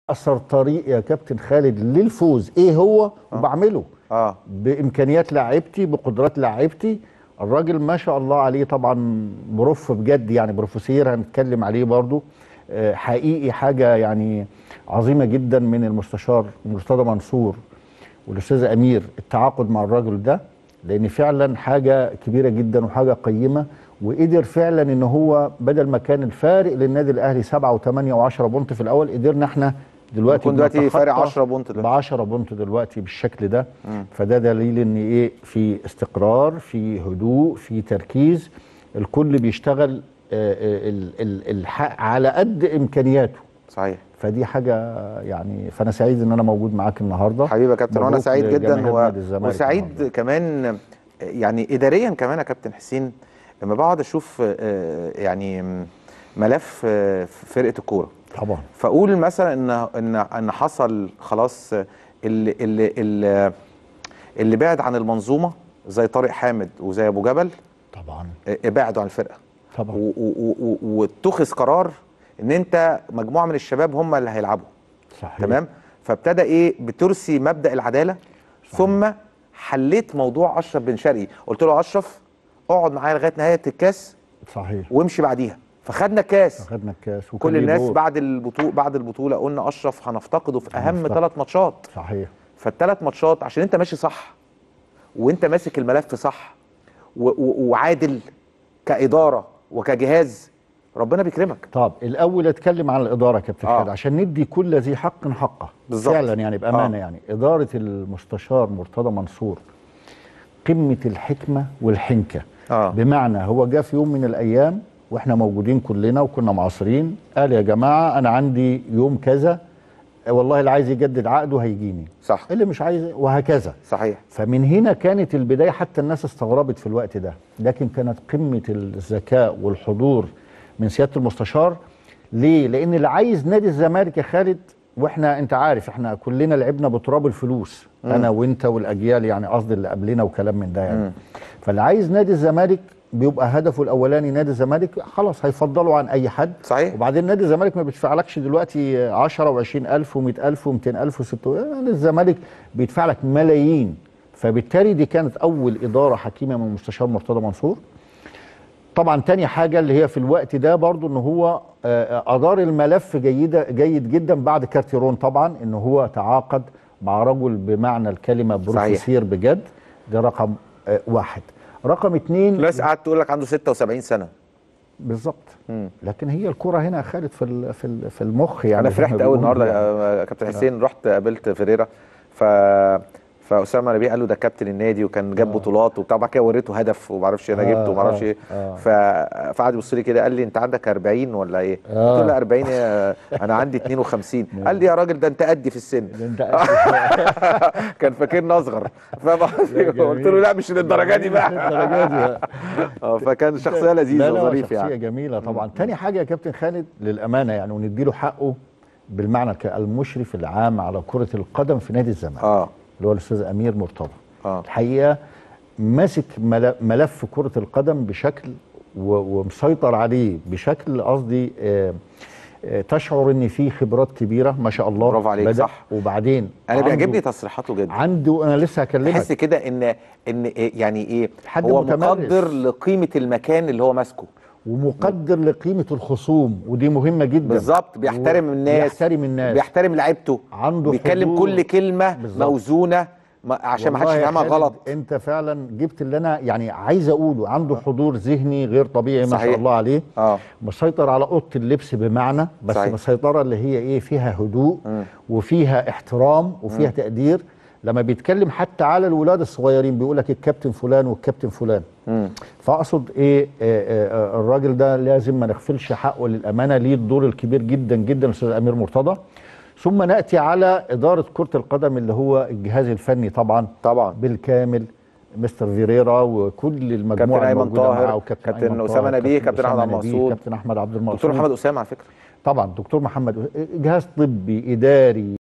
اثر طريق يا كابتن خالد للفوز ايه هو وبعمله اه بامكانيات لاعيبتي بقدرات لاعيبتي الراجل ما شاء الله عليه طبعا بروف بجد يعني بروفيسير هنتكلم عليه برضو آه، حقيقي حاجه يعني عظيمه جدا من المستشار مرتضى منصور والاستاذ امير التعاقد مع الراجل ده لان فعلا حاجه كبيره جدا وحاجه قيمه وقدر فعلا ان هو بدل ما كان الفارق للنادي الاهلي 7 و8 و10 بونت في الاول قدرنا احنا دلوقتي يكون دلوقتي بنتخطى فارق 10 بونت ب دلوقتي 10 بونت دلوقتي بالشكل ده فده دليل ان ايه في استقرار في هدوء في تركيز الكل بيشتغل آه، آه، ال- ال- الحق على قد امكانياته صحيح فدي حاجه يعني فانا سعيد ان انا موجود معاك النهارده حبيبي يا كابتن وانا مبروك سعيد جدا لجماهير و... نادي الزمالك وسعيد النهاردة. كمان يعني اداريا كمان يا كابتن حسين لما بقعد اشوف آه، يعني ملف آه، فرقه الكوره طبعا فاقول مثلا ان ان ان حصل خلاص اللي اللي اللي, اللي بعد عن المنظومه زي طارق حامد وزي ابو جبل طبعا آه، بعدوا عن الفرقه طبعا و- و- و- واتخذ قرار ان انت مجموعه من الشباب هم اللي هيلعبوا صحيح تمام فابتدى ايه بترسي مبدا العداله ثم حليت موضوع اشرف بن شرقي قلت له اشرف اقعد معايا لغايه نهايه الكاس صحيح وامشي بعديها فخدنا الكاس خدنا الكاس وكان كل ليه الناس دور. بعد البطوله بعد البطوله قلنا اشرف هنفتقده في اهم هنفتقد. ثلاث ماتشات صحيح فالثلاث ماتشات عشان انت ماشي صح وانت ماسك الملف صح و- و- وعادل كاداره وكجهاز ربنا بيكرمك طب الاول اتكلم عن الاداره يا كابتن آه. خالد عشان ندي كل ذي حق حقه بالظبط. فعلا يعني بامانه آه. يعني اداره المستشار مرتضى منصور قمه الحكمه والحنكه آه. بمعنى هو جاء في يوم من الايام واحنا موجودين كلنا وكنا معاصرين قال يا جماعه انا عندي يوم كذا والله اللي عايز يجدد عقده هيجيني صح اللي مش عايز وهكذا صحيح فمن هنا كانت البدايه حتى الناس استغربت في الوقت ده لكن كانت قمه الذكاء والحضور من سياده المستشار ليه لان اللي عايز نادي الزمالك يا خالد واحنا انت عارف احنا كلنا لعبنا بتراب الفلوس انا وانت والاجيال يعني قصدي اللي قبلنا وكلام من ده يعني فاللي عايز نادي الزمالك بيبقى هدفه الاولاني نادي الزمالك خلاص هيفضله عن اي حد صحيح. وبعدين نادي الزمالك ما بيدفعلكش دلوقتي 10 و20000 و100000 و200000 و600 يعني الزمالك بيدفع لك ملايين فبالتالي دي كانت اول اداره حكيمه من المستشار مرتضى منصور طبعا تاني حاجه اللي هي في الوقت ده برضو ان هو آه، ادار الملف جيده جيد جدا بعد كارتيرون طبعا ان هو تعاقد مع رجل بمعنى الكلمه بروفيسير بجد ده رقم آه، واحد رقم اتنين الناس قعدت تقول لك عنده 76 سنه بالظبط لكن هي الكرة هنا يا خالد في ال- في ال- في المخ يعني انا زي ما فرحت قوي بيقولوا النهارده يعني. يا كابتن حسين رحت قابلت فيريرا ف فاسامه نبيه قال له ده كابتن النادي وكان جاب بطولات وبتاع بعد كده وريته هدف وما اعرفش انا آه، جبته وما اعرفش آه، ايه آه. ف... فقعد يبص لي كده قال لي انت عندك 40 ولا ايه؟ آه. قلت له 40 إيه؟ انا عندي 52 قال لي يا راجل ده انت قدي في السن ده انت كان فاكرني اصغر فاهم قصدي؟ لا، جميل. قلت له لا مش للدرجه دي بقى الدرجة دي بقى. اه فكان شخصيه لذيذه لا لا وظريف شخصية يعني جميلة طبعا تاني حاجة يا كابتن خالد للأمانة يعني ونديله حقه بالمعنى ك- المشرف العام على كرة القدم في نادي الزمالك اه اللي هو الأستاذ أمير مرتضى اه الحقيقة ماسك مل- ملف كرة القدم بشكل و- ومسيطر عليه بشكل قصدي آه، آه، تشعر ان في خبرات كبيره ما شاء الله برافو عليك، بدأ صح. وبعدين انا عنده- بيعجبني تصريحاته جدا عنده انا لسه هكلمك تحس كده ان ان إيه يعني ايه حد هو متمرس. مقدر لقيمه المكان اللي هو ماسكه ومقدر لقيمه الخصوم ودي مهمه جدا بالظبط بيحترم و- الناس بيحترم الناس بيحترم لعيبته عنده بيتكلم حضور. كل كلمه بالظبط. موزونه ما عشان ما حدش والله يا يفهمها خالد غلط انت فعلا جبت اللي انا يعني عايز اقوله عنده حضور ذهني غير طبيعي ما صحيح. شاء الله عليه اه مسيطر على اوضه اللبس بمعنى بس صحيح. مسيطره اللي هي ايه فيها هدوء وفيها احترام وفيها تقدير لما بيتكلم حتى على الولاد الصغيرين بيقول لك الكابتن فلان والكابتن فلان فاقصد ايه آه، آه، آه، الراجل ده لازم ما نغفلش حقه للامانه ليه الدور الكبير جدا جدا الاستاذ امير مرتضى ثم ناتي على اداره كره القدم اللي هو الجهاز الفني طبعا طبعا بالكامل مستر فيريرا وكل المجموعه كابتن أيمن الموجودة طاهر، معاه، وكابتن كابتن أيمن أسامة طاهر، نبيه، كابتن أسامة أحمد نبيه، منصور. كابتن احمد عبد المقصود دكتور محمد اسامه على فكره طبعا دكتور محمد جهاز طبي اداري